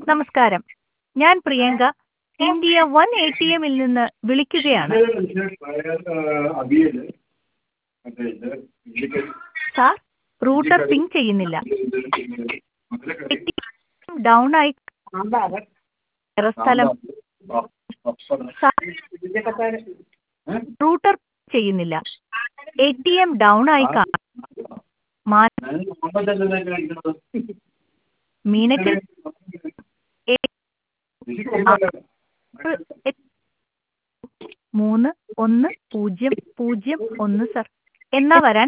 നമസ്കാരം ഞാൻ Priyanka India one A T എമ്മിൽ നിന്ന് വിളിക്കുകയാണ് അവിയൽ മറ്റേ ഇത് ഇഡ്ഡലിക്ക് സാർ റൂട്ടർ പിങ് ചെയ്യുന്നില്ല ഡൗൺ ആയി വേറെ സ്ഥലം സാർ റൂട്ടർ ചെയ്യുന്നില്ല എ ടി എം ഡൗൺ ആയി കാണാം മാ- മീനച്ചിൽ എ- മൂന്ന് ഒന്ന് പൂജ്യം പൂജ്യം ഒന്ന് സർ എന്നാ വരാൻ